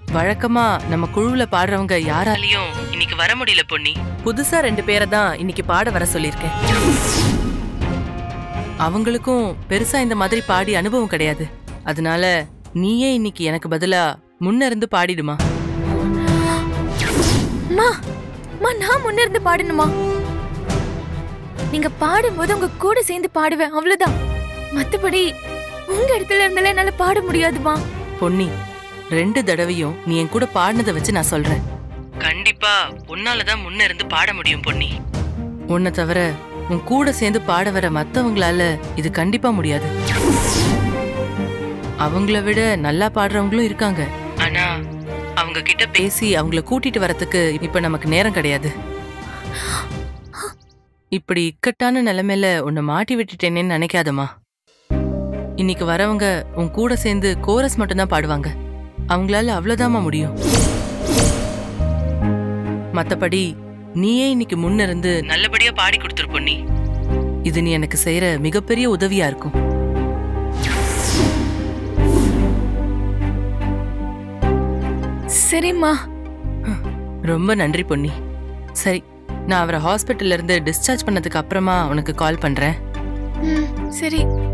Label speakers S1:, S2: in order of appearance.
S1: வழக்கமா நம்ம குழுவுல பாடுறவங்க யாராலையும் இன்னைக்கு வர முடியல பொன்னி புதுசா ரெண்டு பேரை தான் இன்னைக்கு பாட வர சொல்லியிருக்கேன் அவங்களுக்கும் பெருசா இந்த மாதிரி பாடி அனுபவம் கிடையாது அதனால நீயே இன்னைக்கு எனக்கு பதிலா முன்ன இருந்து பாடிடுமா
S2: அம்மா அம்மா நான் முன்ன இருந்து பாடணுமா நீங்க பாடும்போது உங்க கூட சேர்ந்து பாடுவேன் அவ்வளவுதான் மத்தபடி உங்க இடத்துல இருந்தாலும் என்னால பாட முடியாதுமா
S1: பொன்னி ரெண்டு தடவையும் நீ என் கூட பாடினதை வச்சு நான் சொல்றேன் கண்டிப்பா உன்னாலதான் முன்ன இருந்து பாட முடியும் பொன்னி உன்னை தவிர உன் கூட சேர்ந்து பாட வர மத்தவங்களால இது கண்டிப்பா முடியாது அவங்கள விட நல்லா பாடுறவங்களும் இருக்காங்க ஆனா அவங்க கிட்ட பேசி அவங்கள கூட்டிட்டு வரதுக்கு இப்ப நமக்கு நேரம் கிடையாது இப்படி இக்கட்டான நிலைமையில உன்னை மாட்டி விட்டுட்டேனேன்னு நினைக்காதம்மா இன்னைக்கு வரவங்க உன் கூட சேர்ந்து கோரஸ் மட்டும்தான் பாடுவாங்க அவங்களால அவ்வளவுதாம்மா முடியும் மத்தபடி நீயே இன்னைக்கு முன்ன இருந்து நல்லபடியா பாடி கொடுத்துரு நீ இது நீ எனக்கு செய்யற மிகப்பெரிய உதவியா இருக்கும்
S2: சரிம்மா
S1: ரொம்ப நன்றி பொன்னி சரி நான் அவரை ஹாஸ்பிட்டல்ல இருந்து டிஸ்சார்ஜ் பண்ணதுக்கு அப்புறமா உனக்கு கால் பண்றேன்
S2: ம், சரி